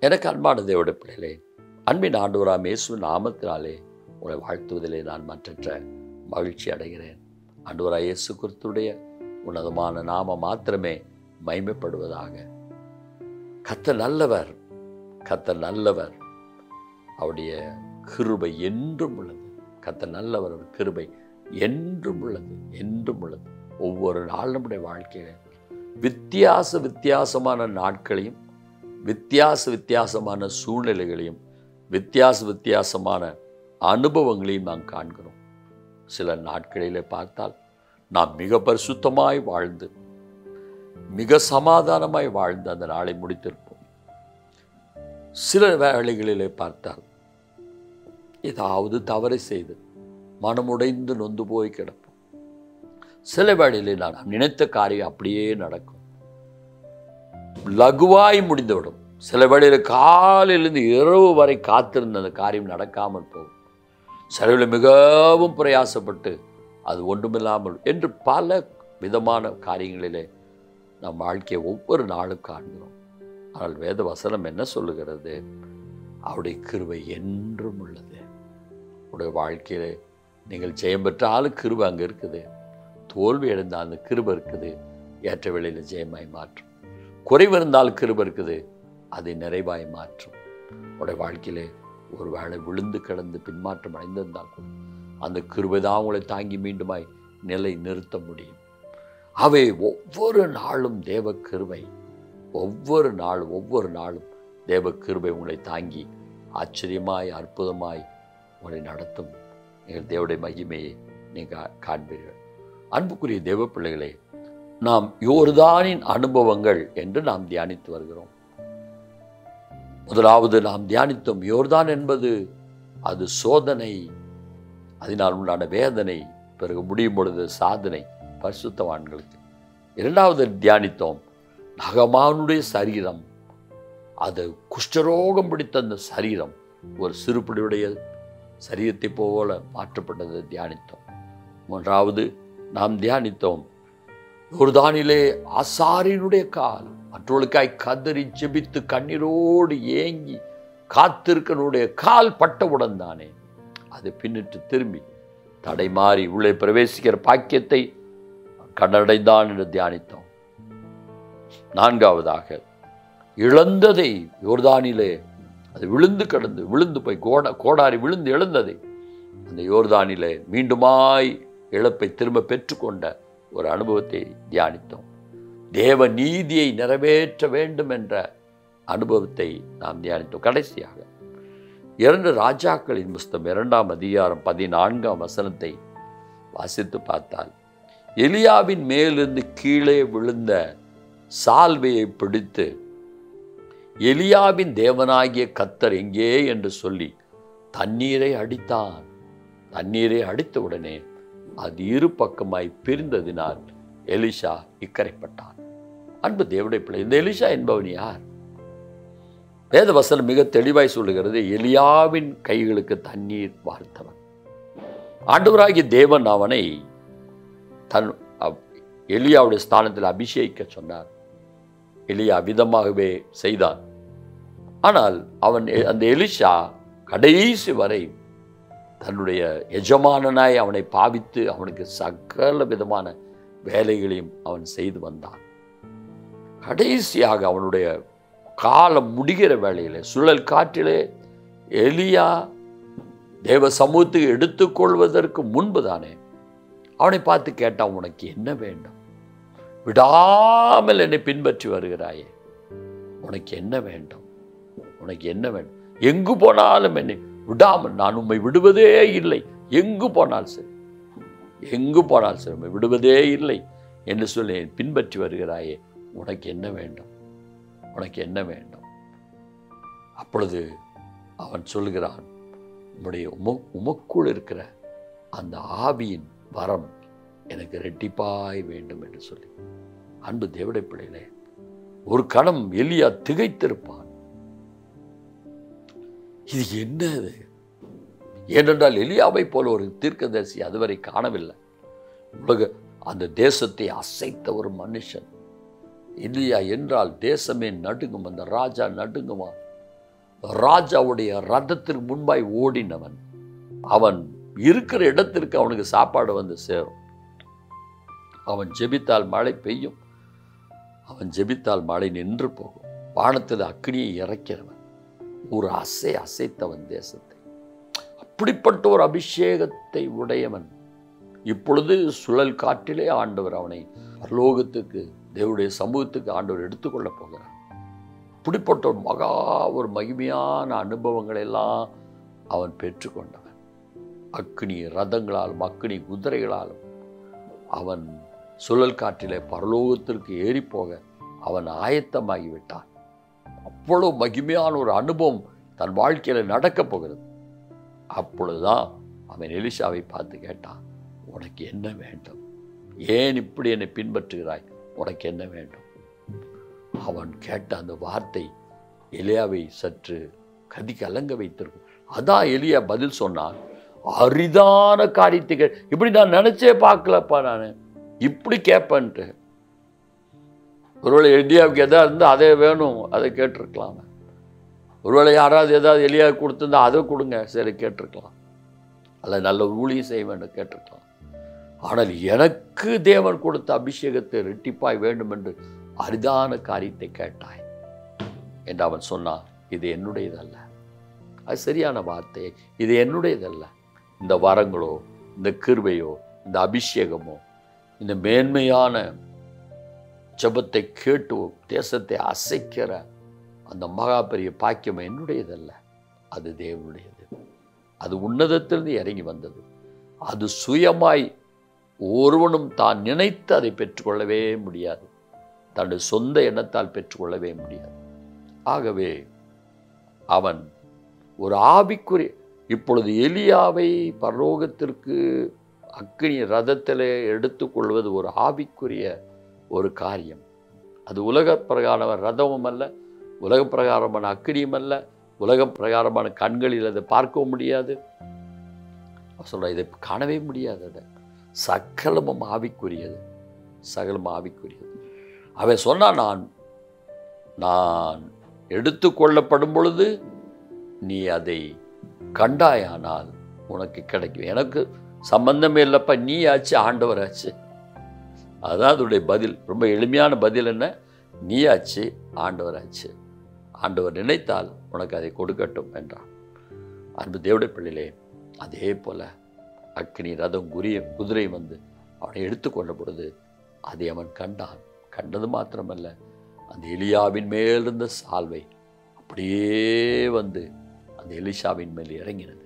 எனக்கு அன்பான தேவட பிள்ளைகளே அன்பின் ஆண்டவராம் இயேசுவின் நாமத்தினாலே உங்களை வாழ்த்துவதிலே நான் மற்றற்ற மகிழ்ச்சி அடைகிறேன் ஆண்டவரா இயேசு கிறிஸ்துடைய உன்னதமான நாம மாத்திரமே மைமைப்படுவதாக கத்த நல்லவர் கத்த நல்லவர் அவருடைய கிருபை என்றும் உள்ளது கத்த நல்லவர் அவர் கிருபை என்றும் உள்ளது என்றும் உள்ளது ஒவ்வொரு நாள் நம்முடைய வாழ்க்கையில வித்தியாச வித்தியாசமான நாட்களையும் வித்தியாச வித்தியாசமான சூழ்நிலைகளையும் வித்தியாச வித்தியாசமான அனுபவங்களையும் நாம் காண்கிறோம் சில நாட்களிலே பார்த்தால் நாம் மிக பரிசுத்தமாய் வாழ்ந்து மிக சமாதானமாய் வாழ்ந்து அந்த நாளை முடித்திருப்போம் சில வேளைகளிலே பார்த்தால் ஏதாவது தவறை செய்து மனமுடைந்து நொந்து போய் கிடப்போம் சில வேளையிலே நான் நினைத்த காரியம் அப்படியே நடக்கும் லகுவாய் முடிந்துவிடும் சில வேளையில் காலையிலிருந்து இரவு வரை காத்திருந்த அந்த காரியம் நடக்காமல் போகும் சில வேளை மிகவும் பிரயாசப்பட்டு அது ஒன்றுமில்லாமல் என்று பல விதமான காரியங்களிலே நம் வாழ்க்கையை ஒவ்வொரு நாளும் காண்கிறோம் ஆனால் வேத வசனம் என்ன சொல்லுகிறது அவருடைய கிருபை என்றும் உள்ளது உடைய வாழ்க்கையிலே நீங்கள் ஜெயம் பெற்றாலும் கிருபை அங்கே இருக்குது தோல்வி அடைந்தால் அந்த கிருபை இருக்குது ஏற்ற வேளையில் ஜெயமாய் மாற்றும் குறைவு இருந்தால் கிருபை இருக்குது அதை நிறைவாய் மாற்றும் உடைய வாழ்க்கையிலே ஒரு வேளை விழுந்து கிடந்து பின்மாற்றம் அடைந்திருந்தால் கூட அந்த கிருபை தான் உங்களை தாங்கி மீண்டுமாய் நிலை நிறுத்த முடியும் அவை ஒவ்வொரு நாளும் தேவ கிருபை ஒவ்வொரு நாளும் ஒவ்வொரு நாளும் தேவ கிருபை உங்களை தாங்கி ஆச்சரியமாய் அற்புதமாய் உங்களை நடத்தும் நீங்கள் தேவடைய மகிமையை நீங்கள் காண்பீர்கள் அன்புக்குரிய தேவ பிள்ளைகளே நாம் யோர்தானின் அனுபவங்கள் என்று நாம் தியானித்து வருகிறோம் முதலாவது நாம் தியானித்தோம் யோர்தான் என்பது அது சோதனை அதனால் உண்டான வேதனை பிறகு முடியும் பொழுது சாதனை பரிசுத்தவான்களுக்கு இரண்டாவது தியானித்தோம் நகமானுடைய சரீரம் அது குஷ்டரோகம் பிடித்த அந்த சரீரம் ஒரு சிறுபிடியுடைய சரீரத்தை போல மாற்றப்பட்டதை தியானித்தோம் மூன்றாவது நாம் தியானித்தோம் யோர்தானிலே ஆசாரினுடைய கால் மற்றவர்களுக்காய் கதறி ஜெபித்து கண்ணீரோடு ஏங்கி காத்திருக்கனுடைய கால் பட்டவுடன் தானே அது பின்னிட்டு திரும்பி தடை மாறி உள்ளே பிரவேசிக்கிற பாக்கியத்தை கண்டடைந்தான் என்று தியானித்தோம் நான்காவதாக இழந்ததை யோர்தானிலே அது விழுந்து கிடந்து விழுந்து போய் கோட கோடாரி விழுந்து எழுந்ததை அந்த யோர்தானிலே மீண்டுமாய் இழப்பை திரும்ப பெற்றுக்கொண்ட ஒரு அனுபவத்தை தியானித்தோம் தேவ நீதியை நிறைவேற்ற வேண்டும் என்ற அனுபவத்தை நாம் தியானித்தோம் கடைசியாக இரண்டு ராஜாக்களின் புஸ்தம் இரண்டாம் அதிகாரம் பதினான்காம் வசனத்தை வாசித்து பார்த்தால் எலியாவின் மேலிருந்து கீழே விழுந்த சால்வையை பிடித்து எலியாவின் தேவனாகிய கத்தர் எங்கே என்று சொல்லி தண்ணீரை அடித்தான் தண்ணீரை அடித்த உடனே அது இரு பக்கமாய் பிரிந்ததினால் எலிஷா இக்கரைப்பட்டான் அன்பு தேவடைய பிள்ளை இந்த எலிஷா என்பவன் யார் வேத வசனம் மிக தெளிவாய் சொல்லுகிறது எலியாவின் கைகளுக்கு தண்ணீர் வார்த்தவன் ஆண்டவராகிய தேவன் அவனை தன் எலியாவுடைய ஸ்தானத்தில் அபிஷேகிக்க சொன்னார் எலியா விதமாகவே செய்தான் ஆனால் அவன் அந்த எலிஷா கடைசி வரை தன்னுடைய எஜமானனாய் அவனை பாவித்து அவனுக்கு சகல விதமான வேலைகளையும் அவன் செய்து வந்தான் கடைசியாக அவனுடைய காலம் முடிகிற வேளையிலே சுழல் காற்றிலே எலியா தேவ சமூகத்துக்கு எடுத்துக்கொள்வதற்கு முன்பு தானே அவனை பார்த்து கேட்டான் உனக்கு என்ன வேண்டும் விடாமல் என்னை பின்பற்றி வருகிறாயே உனக்கு என்ன வேண்டும் உனக்கு என்ன வேண்டும் எங்கு போனாலும் என்னை விடாமல் நான் உண்மை விடுவதே இல்லை எங்கு போனால் சரி எங்கு போனால் சரி உண்மை விடுவதே இல்லை என்று சொல்லி பின்பற்றி வருகிறாயே உனக்கு என்ன வேண்டும் உனக்கு என்ன வேண்டும் அப்பொழுது அவன் சொல்கிறான் உம்முடைய உம உமக்குள் இருக்கிற அந்த ஆவியின் வரம் எனக்கு ரெட்டிப்பாய் வேண்டும் என்று சொல்லி அன்பு தேவடை பிள்ளைகளே ஒரு கணம் எலியா திகைத்திருப்பான் இது என்ன அது ஏனென்றால் எலியாவை போல ஒரு தீர்க்கதரிசி அதுவரை காணவில்லை உலக அந்த தேசத்தை அசைத்த ஒரு மனுஷன் எலியா என்றால் தேசமே நடுங்கும் அந்த ராஜா நடுங்குவான் ராஜாவுடைய ரதத்திற்கு முன்பாய் ஓடினவன் அவன் இருக்கிற இடத்திற்கு அவனுக்கு சாப்பாடு வந்து சேரும் அவன் ஜெபித்தால் மழை பெய்யும் அவன் ஜெபித்தால் மழை நின்று போகும் வானத்தில் அக்னியை இறக்கிறவன் ஒரு அசை அசைத்தவன் தேசத்தை அப்படிப்பட்ட ஒரு அபிஷேகத்தை உடையவன் இப்பொழுது சுழல் காற்றிலே ஆண்டவர் அவனை பரலோகத்துக்கு தேவனுடைய சமூகத்துக்கு ஆண்டவர் எடுத்துக்கொள்ளப் போகிறார் இப்படிப்பட்ட ஒரு மகா ஒரு மகிமையான அனுபவங்களை எல்லாம் அவன் பெற்றுக்கொண்டவன் அக்னி ரதங்களாலும் அக்னி குதிரைகளாலும் அவன் சுழல் காற்றிலே பரலோகத்திற்கு ஏறி போக அவன் ஆயத்தமாகி விட்டான் அவ்வளவு மகிமையான ஒரு அனுபவம் தன் வாழ்க்கையில் நடக்கப் போகிறது அப்பொழுதுதான் அவன் எலிஷாவை பார்த்து கேட்டான் உனக்கு என்ன வேண்டும் ஏன் இப்படி என்னை பின்பற்றுகிறாய் உனக்கு என்ன வேண்டும் அவன் கேட்ட அந்த வார்த்தை எலியாவை சற்று கதி கலங்க வைத்திருக்கும் அதான் எலியா பதில் சொன்னான் அரிதான காரியத்தை கே இப்படி நான் நினைச்சே பார்க்கலப்பா நான் இப்படி கேட்பேன்ட்டு ஒருவேளை எலியாவுக்கு எதாவது இருந்தால் அதே வேணும் அதை கேட்டிருக்கலாம் ஒருவேளை யாராவது ஏதாவது எலியா கொடுத்துருந்தா அதை கொடுங்க சரி கேட்டிருக்கலாம் அல்ல நல்ல ஒரு ஊழியம் செய்ய வேண்டும் கேட்டிருக்கலாம் ஆனால் எனக்கு தேவன் கொடுத்த அபிஷேகத்தை ரெட்டிப்பாய் வேண்டும் என்று அரிதான காரியத்தை கேட்டாய் என்று அவன் சொன்னான் இது என்னுடையதல்ல அது சரியான வார்த்தை இது என்னுடையதல்ல இந்த வரங்களோ இந்த கிருபையோ இந்த அபிஷேகமோ இந்த மேன்மையான ஜெபத்தை கேட்டு தேசத்தை அசைக்கிற அந்த மகா பெரிய பாக்கியம் என்னுடையதல்ல அது தேவனுடையது அது உன்னதத்திலிருந்து இறங்கி வந்தது அது சுயமாய் ஒருவனும் தான் நினைத்து அதை பெற்றுக்கொள்ளவே முடியாது தன்னுடைய சொந்த எண்ணத்தால் பெற்றுக்கொள்ளவே முடியாது ஆகவே அவன் ஒரு ஆவிக்குரிய இப்பொழுது எலியாவை பரலோகத்திற்கு அக்னி ரதத்திலே எடுத்துக்கொள்வது ஒரு ஆவிக்குரிய ஒரு காரியம் அது உலக பிரகாரமான ரதமும் அல்ல உலக பிரகாரமான அக்கினியும் அல்ல உலக பிரகாரமான கண்களில் அதை பார்க்கவும் முடியாது சொல்ற இதை காணவே முடியாது அதை சகலமும் ஆவிக்குரியது சகலமும் ஆவிக்குரியது அவன் சொன்னான் நான் நான் எடுத்துக்கொள்ளப்படும் பொழுது நீ அதை கண்டாயானால் உனக்கு கிடைக்கும் எனக்கு சம்பந்தமே இல்லைப்பா நீ ஆச்சு ஆண்டவர் ஆச்சு அதுதான் அதோடைய பதில் ரொம்ப எளிமையான பதில் என்ன நீ ஆச்சு ஆண்டவர் ஆச்சு ஆண்டவர் நினைத்தால் உனக்கு அதை கொடுக்கட்டும் என்றான் அன்பு தேவடைய பிள்ளையிலே அதே போல அக்னி ரதம் குரிய குதிரை வந்து அவனை எடுத்துக்கொண்ட பொழுது அதை அவன் கண்டான் கண்டது மாத்திரமல்ல அந்த எலியாவின் மேல் இருந்த சால்வை அப்படியே வந்து அந்த எலிஷாவின் மேல் இறங்கினது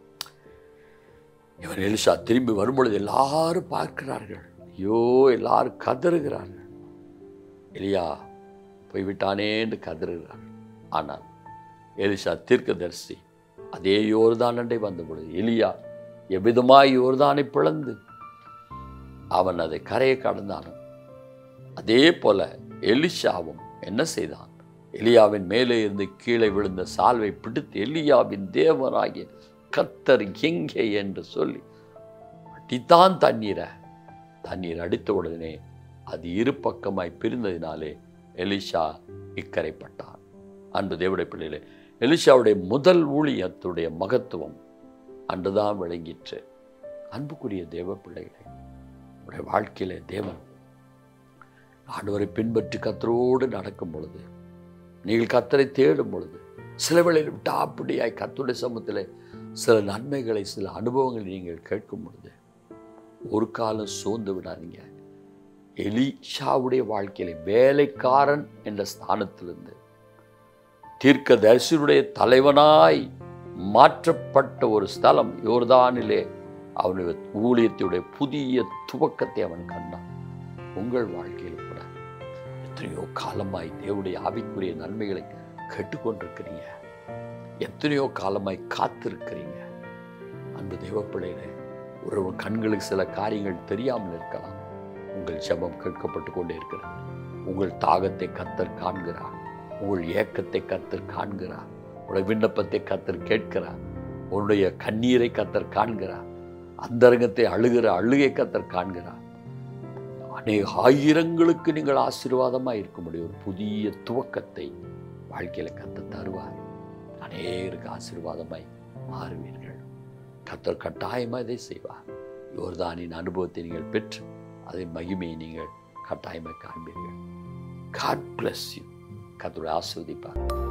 இவன் எலிஷா திரும்பி வரும்பொழுது எல்லாரும் பார்க்கிறார்கள் ஐயோ எல்லாரும் கதறுகிறார்கள் எலியா போய்விட்டானே என்று கதறுகிறார் ஆனால் எலிஷா தீர்க்கதரிசி அதே யோர்தானண்டை வந்த பொழுது எலியா எவ்விதமாய் யோர்தானை பிளந்து அவன் அதை கரையை கடந்தானோ அதே போல எலிஷாவும் என்ன செய்தான் எலியாவின் மேலே இருந்து கீழே விழுந்த சால்வை பிடித்து எலியாவின் தேவனாகிய கத்தர் எங்கே என்று சொல்லி அடித்தான் தண்ணீரை தண்ணீர் அடித்த உடனே அது இரு பக்கமாய் பிரிந்ததினாலே எலிஷா இக்கரைப்பட்டான் அன்பு தேவடைய பிள்ளைகளே எலிஷாவுடைய முதல் ஊழியத்துடைய மகத்துவம் அன்றுதான் விளங்கிற்று அன்புக்குரிய தேவ பிள்ளைகளே உடைய வாழ்க்கையிலே தேவன் ஆண்டவரை பின்பற்றி கத்தரோடு நடக்கும் பொழுது நீங்கள் கத்தரை தேடும் பொழுது சில வேளையில் விட்டு அப்படியாய் கத்துடைய சமூகத்தில் சில நன்மைகளை சில அனுபவங்களை நீங்கள் கேட்கும் பொழுது ஒரு காலம் சோர்ந்து விடாதீங்க எலிஷாவுடைய வாழ்க்கையில வேலைக்காரன் என்ற ஸ்தானத்திலிருந்து தீர்க்க தரிசனுடைய தலைவனாய் மாற்றப்பட்ட ஒரு ஸ்தலம் யோர்தானிலே அவனுடைய ஊழியத்துடைய புதிய துவக்கத்தை அவன் கண்டான் உங்கள் வாழ்க்கையில் கூட எத்தனையோ காலமாய் தேவனுடைய ஆவிக்குரிய நன்மைகளை கேட்டுக்கொண்டிருக்கிறீங்க எத்தனையோ காலமாய் காத்திருக்கிறீங்க அன்பு தேவப்பிள்ளைகளே ஒரு கண்களுக்கு சில காரியங்கள் தெரியாமல் இருக்கலாம் உங்கள் ஜெபம் கேட்கப்பட்டு கொண்டே இருக்கிறது உங்கள் தாகத்தை கத்தர் காண்கிறார் உங்கள் ஏக்கத்தை கத்தர் காண்கிறார் உங்களுடைய விண்ணப்பத்தை கத்தர் கேட்கிறார் உன்னுடைய கண்ணீரை கத்தர் காண்கிறார் அந்தரங்கத்தை அழுகிற அழுகை கத்தர் காண்கிறார் அநேக ஆயிரங்களுக்கு நீங்கள் ஆசீர்வாதமாக இருக்க முடியும் ஒரு புதிய துவக்கத்தை வாழ்க்கையில் கத்த தருவார் அநேகருக்கு ஆசீர்வாதமாய் மாறுவீர்கள் கத்தர் கட்டாயமாக இதை செய்வார் யோர்தானின் அனுபவத்தை நீங்கள் பெற்று அதன் மகிமையை நீங்கள் கட்டாயமாக காண்பீர்கள் காட் பிளஸ் யூ கத்தோட ஆஸ்வதிப்பார்